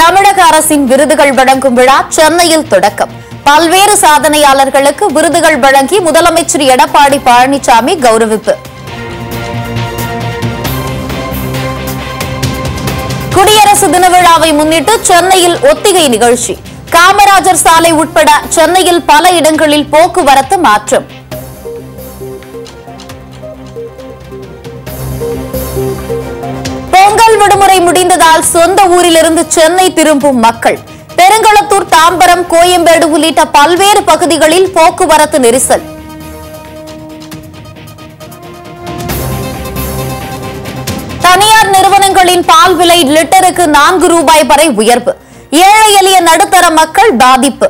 தமிழக அரசின் விருதுகள் வழங்கும் விழா சென்னையில் தொடக்கம் பல்வேறு சாதனையாளர்களுக்கு விருதுகள் வழங்கி முதலமைச்சர் எடப்பாடி பழனிசாமி கௌரவிப்பு குடியரசு தின விழாவை முன்னிட்டு சென்னையில் ஒத்திகை நிகழ்ச்சி காமராஜர் சாலை உட்பட சென்னையில் பல இடங்களில் போக்குவரத்து மாற்றம் பொங்கல் விடுமுறை முடிந்ததால் சொந்த ஊரிலிருந்து சென்னை திரும்பும் மக்கள் பெருங்களத்தூர் தாம்பரம் கோயம்பேடு உள்ளிட்ட பல்வேறு பகுதிகளில் போக்குவரத்து நெரிசல் தனியார் நிறுவனங்களின் பால் விலை லிட்டருக்கு நான்கு ரூபாய் வரை உயர்வு ஏழை எளிய நடுத்தர மக்கள் பாதிப்பு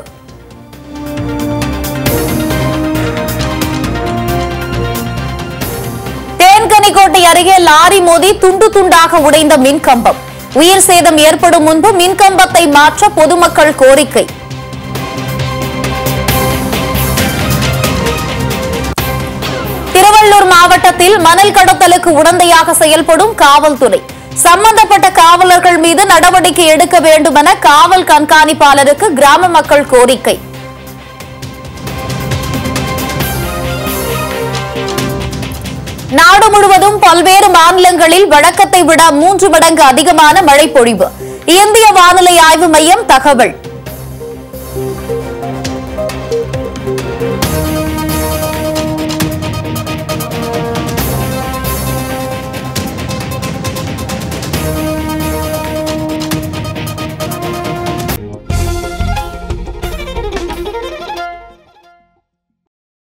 தேன்கனிக்கோட்டை அருகே லாரி மோதி துண்டு துண்டாக உடைந்த மின்கம்பம் உயிர் சேதம் ஏற்படும் முன்பு மின்கம்பத்தை மாற்ற பொதுமக்கள் கோரிக்கை திருவள்ளூர் மாவட்டத்தில் மணல் கடத்தலுக்கு உடந்தையாக செயல்படும் காவல்துறை சம்பந்தப்பட்ட காவலர்கள் மீது நடவடிக்கை எடுக்க வேண்டுமென காவல் கண்காணிப்பாளருக்கு கிராம மக்கள் கோரிக்கை நாடு முழுவதும் பல்வேறு மாநிலங்களில் வழக்கத்தை விட மூன்று மடங்கு அதிகமான மழை பொழிவு இந்திய வானிலை ஆய்வு மையம் தகவல்